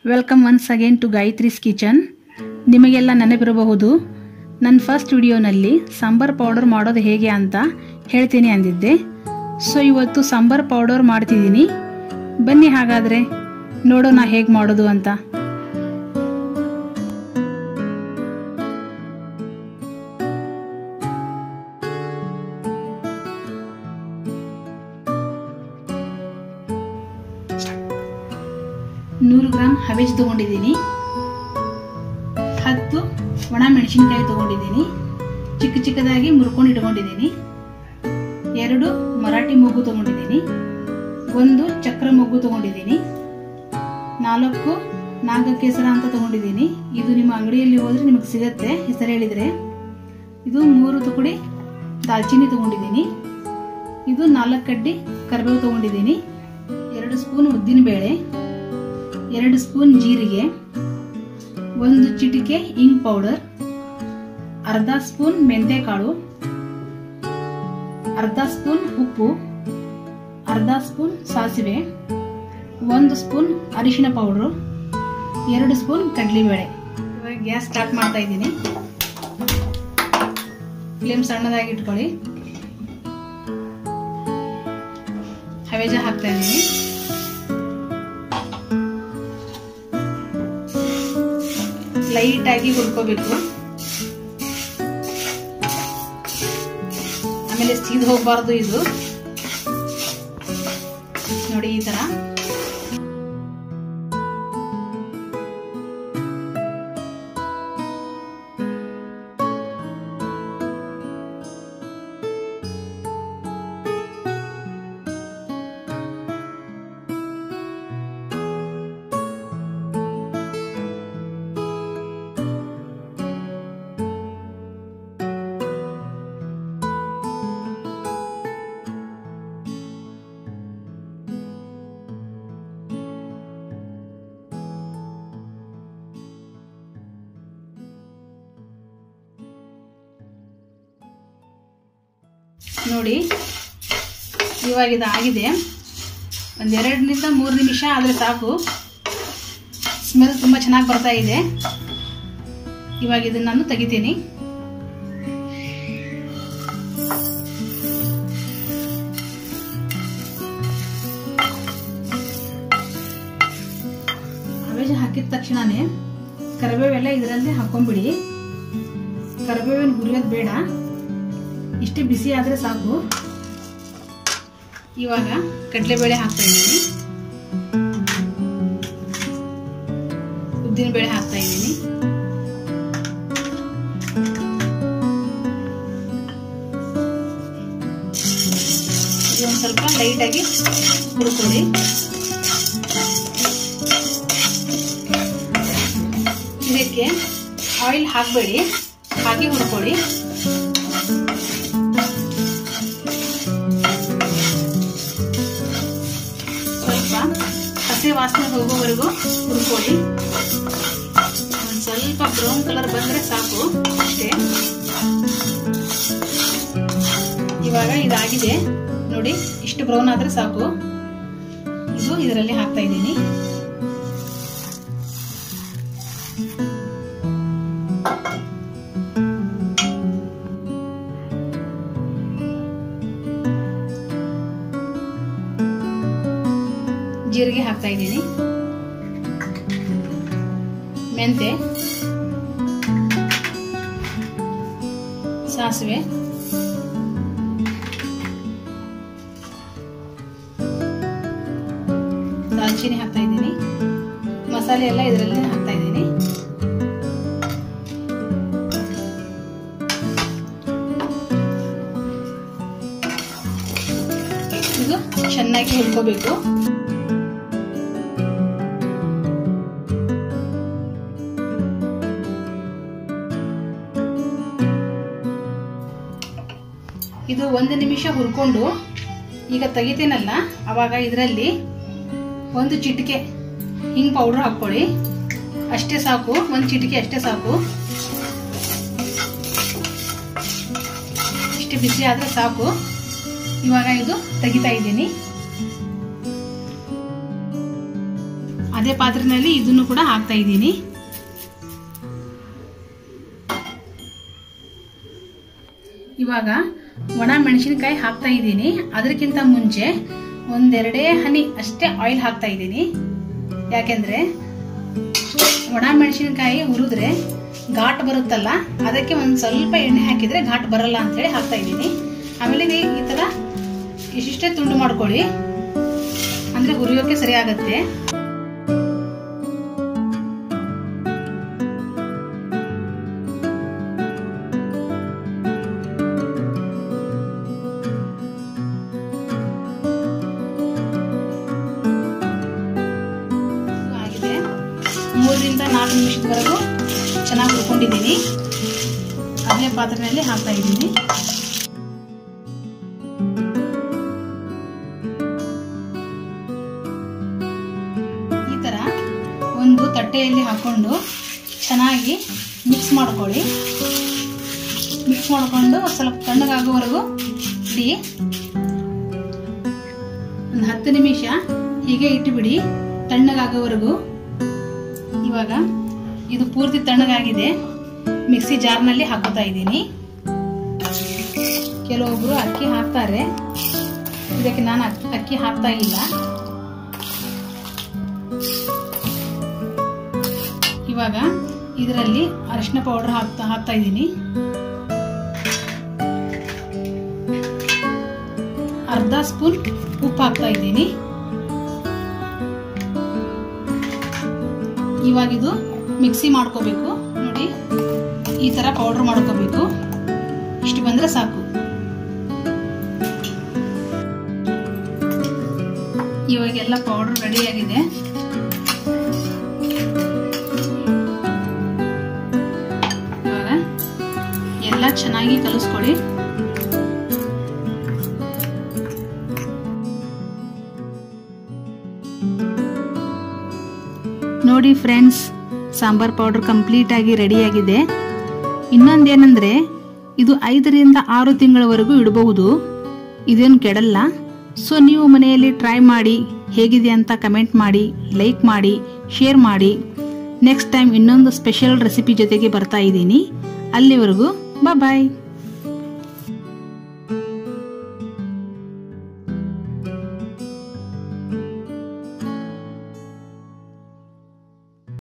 welcome once again to Gayatri's kitchen ನಿಮಗೆಲ್ಲ ನೆನಪಿರಬಹುದು ನನ್ನ ಫಸ್ಟ್ ವಿಡಿಯೋನಲ್ಲಿ ಸಾಂಬಾರ್ ಪೌಡರ್ ಮಾಡೋದು ಹೇಗೆ ಅಂತ ಹೇಳ್ತೀನಿ ಅಂದಿದ್ದೆ ಸೊ ಇವತ್ತು ಸಾಂಬಾರ್ ಪೌಡರ್ ಮಾಡ್ತಿದ್ದೀನಿ ಬನ್ನಿ ಹಾಗಾದರೆ ನೋಡೋಣ ಹೇಗೆ ಮಾಡೋದು ಅಂತ ನೂರು ಗ್ರಾಮ್ ಹವೇಜ್ ತಗೊಂಡಿದ್ದೀನಿ ಹತ್ತು ಒಣ ಮೆಣಸಿನ್ಕಾಯಿ ತಗೊಂಡಿದ್ದೀನಿ ಚಿಕ್ಕ ಚಿಕ್ಕದಾಗಿ ಮುರ್ಕೊಂಡು ಇಟ್ಕೊಂಡಿದ್ದೀನಿ ಎರಡು ಮರಾಠಿ ಮೊಗ್ಗು ತಗೊಂಡಿದ್ದೀನಿ ಒಂದು ಚಕ್ರ ಮೊಗ್ಗು ತಗೊಂಡಿದ್ದೀನಿ ನಾಲ್ಕು ನಾಗಕೇಸರ ಅಂತ ತಗೊಂಡಿದ್ದೀನಿ ಇದು ನಿಮ್ಮ ಅಂಗಡಿಯಲ್ಲಿ ಹೋದ್ರೆ ನಿಮಗೆ ಸಿಗತ್ತೆ ಹೆಸರು ಹೇಳಿದ್ರೆ ಇದು ಮೂರು ತುಕಡಿ ದಾಲ್ಚಿನ್ನಿ ತಗೊಂಡಿದ್ದೀನಿ ಇದು ನಾಲ್ಕು ಕಡ್ಡಿ ಕರಿಬೇವು ತಗೊಂಡಿದ್ದೀನಿ ಎರಡು ಸ್ಪೂನ್ ಉದ್ದಿನ ಬೇಳೆ ಎರಡು ಸ್ಪೂನ್ ಜೀರಿಗೆ ಒಂದು ಚಿಟಿಕೆ ಇಂಗ್ ಪೌಡರ್ ಅರ್ಧ ಸ್ಪೂನ್ ಮೆಂತೆಕಾಳು ಅರ್ಧ ಸ್ಪೂನ್ ಉಪ್ಪು ಅರ್ಧ ಸ್ಪೂನ್ ಸಾಸಿವೆ ಒಂದು ಸ್ಪೂನ್ ಅರಿಶಿನ ಪೌಡ್ರು ಎರಡು ಸ್ಪೂನ್ ಕಡಲೆಬೇಳೆ ಇವಾಗ ಗ್ಯಾಸ್ ಸ್ಟಾರ್ಟ್ ಮಾಡ್ತಾ ಇದ್ದೀನಿ ಫ್ಲೇಮ್ ಸಣ್ಣದಾಗಿ ಇಟ್ಕೊಳ್ಳಿ ಹವೇಜ ಹಾಕ್ತಾ ಇದ್ದೀನಿ ಲೈಟ್ ಆಗಿ ಹುರ್ಕೋಬೇಕು ಆಮೇಲೆ ಸೀದ್ ಹೋಗ್ಬಾರ್ದು ಇದು ನೋಡಿ ಈ ತರ ನೋಡಿ ಇವಾಗ ಇದು ಆಗಿದೆ ಒಂದೆರಡರಿಂದ ಮೂರು ನಿಮಿಷ ಆದರೆ ಸಾಕು ಸ್ಮೆಲ್ ತುಂಬ ಚೆನ್ನಾಗಿ ಬರ್ತಾ ಇದೆ ಇವಾಗ ಇದನ್ನು ನಾನು ತೆಗಿತೀನಿ ಅವೇಜ ಹಾಕಿದ ತಕ್ಷಣನೇ ಕರಿಬೇವೆಲ್ಲ ಇದರಲ್ಲಿ ಹಾಕೊಂಡ್ಬಿಡಿ ಕರಿಬೇವಿನ ಹುರಿಯೋದು ಬೇಡ ಇಷ್ಟೇ ಬಿಸಿ ಆದರೆ ಸಾಕು ಇವಾಗ ಕಡಲೆಬೇಳೆ ಹಾಕ್ತಾ ಇದ್ದೀನಿ ಉದ್ದಿನ ಬೇಳೆ ಹಾಕ್ತಾ ಇದ್ದೀನಿ ಇದು ಒಂದು ಸ್ವಲ್ಪ ಲೈಟಾಗಿ ಹುರ್ಕೊಳ್ಳಿ ಇದಕ್ಕೆ ಆಯಿಲ್ ಹಾಕಬೇಡಿ ಹಾಗೆ ಹುರ್ಕೊಳ್ಳಿ ಸ್ವಲ್ಪ ಹಸಿ ವಾಸನೆ ಹೋಗೋವರೆಗೂ ಹುರ್ಕೊಳ್ಳಿ ಒಂದು ಸ್ವಲ್ಪ ಬ್ರೌನ್ ಕಲರ್ ಬಂದರೆ ಸಾಕು ಅಷ್ಟೇ ಇವಾಗ ಇದಾಗಿದೆ ನೋಡಿ ಇಷ್ಟು ಬ್ರೌನ್ ಆದರೆ ಸಾಕು ಇದು ಇದರಲ್ಲಿ ಹಾಕ್ತಾ ಇದ್ದೀನಿ ಜೀರಿಗೆ ಹಾಕ್ತಾ ಇದ್ದೀನಿ ಮೆಂತೆ ಸಾಸಿವೆ ದಾಲ್ಚಿನ್ನಿ ಹಾಕ್ತಾ ಇದ್ದೀನಿ ಮಸಾಲೆ ಎಲ್ಲ ಇದರಲ್ಲಿ ಹಾಕ್ತಾ ಇದ್ದೀನಿ ಇದು ಚೆನ್ನಾಗಿ ಹುರ್ಕೋಬೇಕು ಇದು ಒಂದು ನಿಮಿಷ ಹುರ್ಕೊಂಡು ಈಗ ತೆಗಿತೇನಲ್ಲ ಅವಾಗ ಇದರಲ್ಲಿ ಒಂದು ಚಿಟಿಕೆ ಹಿಂಗ್ ಪೌಡರ್ ಹಾಕ್ಕೊಳ್ಳಿ ಅಷ್ಟೇ ಸಾಕು ಒಂದು ಚಿಟಿಕೆ ಅಷ್ಟೇ ಸಾಕು ಇಷ್ಟು ಬಿಸಿ ಆದರೆ ಸಾಕು ಇವಾಗ ಇದು ತೆಗಿತಾ ಇದ್ದೀನಿ ಅದೇ ಪಾತ್ರೆನಲ್ಲಿ ಇದನ್ನು ಕೂಡ ಹಾಕ್ತಾ ಇದ್ದೀನಿ ಇವಾಗ ಒಣ ಮೆಣಸಿನಕಾಯಿ ಹಾಕ್ತಾ ಇದ್ದೀನಿ ಅದಕ್ಕಿಂತ ಮುಂಚೆ ಒಂದೆರಡೇ ಹನಿ ಅಷ್ಟೇ ಆಯಿಲ್ ಹಾಕ್ತಾ ಇದ್ದೀನಿ ಯಾಕೆಂದ್ರೆ ಒಣ ಮೆಣಸಿನಕಾಯಿ ಹುರಿದ್ರೆ ಘಾಟ್ ಬರುತ್ತಲ್ಲ ಅದಕ್ಕೆ ಒಂದು ಸ್ವಲ್ಪ ಎಣ್ಣೆ ಹಾಕಿದ್ರೆ ಘಾಟ್ ಬರಲ್ಲ ಅಂತೇಳಿ ಹಾಕ್ತಾ ಇದ್ದೀನಿ ಆಮೇಲೆ ಇದು ಈ ತರ ಇಷ್ಟಿಷ್ಟೇ ತುಂಡು ಮಾಡ್ಕೊಳ್ಳಿ ಅಂದ್ರೆ ಹುರಿಯೋಕೆ ಸರಿ ಆಗತ್ತೆ ಆಗಿದೆ ಮೂರರಿಂದ ನಾಲ್ಕು ನಿಮಿಷದವರೆಗೂ ಚೆನ್ನಾಗಿ ಹುರ್ಕೊಂಡಿದ್ದೀನಿ ಅದೇ ಪಾತ್ರೆಯಲ್ಲಿ ಹಾಕ್ತಾ ಇದ್ದೀನಿ ಈ ತರ ಒಂದು ತಟ್ಟೆಯಲ್ಲಿ ಹಾಕೊಂಡು ಚೆನ್ನಾಗಿ ಮಿಕ್ಸ್ ಮಾಡ್ಕೊಳ್ಳಿ ಮಿಕ್ಸ್ ಮಾಡ್ಕೊಂಡು ಸ್ವಲ್ಪ ತಣ್ಣಗಾಗೋವರೆಗೂ ಇಡಿ ಒಂದು ಹತ್ತು ನಿಮಿಷ ಹೀಗೆ ಇಟ್ಟುಬಿಡಿ ತಣ್ಣಗಾಗೋವರೆಗೂ ಇವಾಗ ಇದು ಪೂರ್ತಿ ತಣ್ಣಗಾಗಿದೆ ಮಿಕ್ಸಿ ಜಾರ್ನಲ್ಲಿ ಹಾಕೋತಾ ಇದ್ದೀನಿ ಕೆಲವೊಬ್ರು ಅಕ್ಕಿ ಹಾಕ್ತಾರೆ ಇದಕ್ಕೆ ನಾನು ಅಕ್ಕಿ ಹಾಕ್ತಾ ಇಲ್ಲ ಇವಾಗ ಇದರಲ್ಲಿ ಅರಿಶಿನ ಪೌಡರ್ ಹಾಕ್ತಾ ಹಾಕ್ತಾ ಇದ್ದೀನಿ ಅರ್ಧ ಸ್ಪೂನ್ ಉಪ್ಪು ಹಾಕ್ತಾ ಇದ್ದೀನಿ ಇವಾಗ ಇದು ಮಿಕ್ಸಿ ಮಾಡ್ಕೋಬೇಕು ನೋಡಿ ಈ ತರ ಪೌಡರ್ ಮಾಡ್ಕೋಬೇಕು ಇಷ್ಟು ಬಂದ್ರೆ ಸಾಕು ಇವಾಗೆಲ್ಲ ಪೌಡರ್ ರೆಡಿ ಆಗಿದೆ ಇವಾಗ ಎಲ್ಲ ಚೆನ್ನಾಗಿ ಕಲಿಸ್ಕೊಳ್ಳಿ ನೋಡಿ ಫ್ರೆಂಡ್ಸ್ ಸಾಂಬಾರ್ ಪೌಡರ್ ಕಂಪ್ಲೀಟ್ ಆಗಿ ರೆಡಿಯಾಗಿದೆ ಇನ್ನೊಂದೇನೆಂದರೆ ಇದು ಐದರಿಂದ ಆರು ತಿಂಗಳವರೆಗೂ ಇಡಬಹುದು ಇದೇನು ಕೆಡಲ್ಲ ಸೊ ನೀವು ಮನೆಯಲ್ಲಿ ಟ್ರೈ ಮಾಡಿ ಹೇಗಿದೆ ಅಂತ ಕಮೆಂಟ್ ಮಾಡಿ ಲೈಕ್ ಮಾಡಿ ಶೇರ್ ಮಾಡಿ ನೆಕ್ಸ್ಟ್ ಟೈಮ್ ಇನ್ನೊಂದು ಸ್ಪೆಷಲ್ ರೆಸಿಪಿ ಜೊತೆಗೆ ಬರ್ತಾ ಇದ್ದೀನಿ ಅಲ್ಲಿವರೆಗೂ ಬಾಯ್